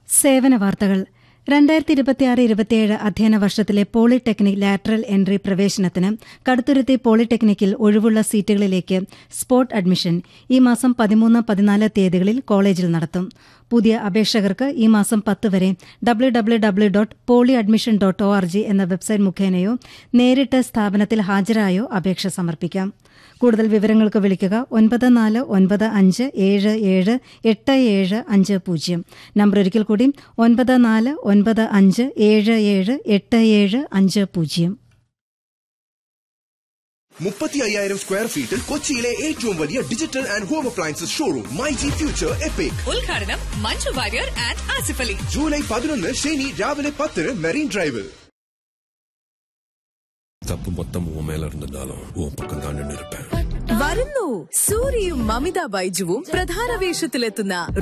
സേവന വാർത്തകൾ രണ്ടായിരത്തി ഇരുപത്തിയാറ് ഇരുപത്തിയേഴ് അധ്യയന വർഷത്തിലെ പോളിടെക്നിക് ലാറ്ററൽ എൻട്രി പ്രവേശനത്തിന് കടുത്തുരുത്തി പോളിടെക്നിക്കിൽ ഒഴിവുള്ള സീറ്റുകളിലേക്ക് സ്പോട്ട് അഡ്മിഷൻ ഈ മാസം പതിമൂന്ന് പതിനാല് തീയതികളിൽ കോളേജിൽ നടത്തും പുതിയ അപേക്ഷകർക്ക് ഈ മാസം പത്ത് വരെ W W W dot poly admission dot O R G എന്ന വെബ്സൈറ്റ് മുഖേനയോ നേരിട്ട് സ്ഥാപനത്തിൽ ഹാജരായോ അപേക്ഷ സമർപ്പിക്കാം കൂടുതൽ വിവരങ്ങൾക്ക് വിളിക്കുക ഒൻപത് നാല് ഒൻപത് അഞ്ച് ഏഴ് ഏഴ് എട്ട് ഏഴ് അഞ്ച് പൂജ്യം നമ്പർ ഒരിക്കൽ കൂടി ഒൻപത് നാല് ഒൻപത് അഞ്ച് ഏഴ് ഏഴ് എട്ട് ഏഴ് അഞ്ച് പൂജ്യം മുപ്പത്തി അയ്യായിരം സ്ക്വയർ ഫീറ്റിൽ കൊച്ചിയിലെ ഏറ്റവും വലിയ digital and home appliances showroom my G future epic ഉദ്ഘാടനം മഞ്ജു വാര്യർ ആൻഡ് ആസിഫ് അലി ജൂലൈ പതിനൊന്ന് ശനി രാവിലെ പത്തിന് മെറീൻ ഡ്രൈവിൽ தப்பு மொத்தம் உன் மேல இருந்திருந்தாலும் உன் பக்கம் தான் நின்று இருப்பேன் വരുന്നു സൂര്യയും മമിത ബൈജുവും പ്രധാന വേഷത്തിലെത്തുന്ന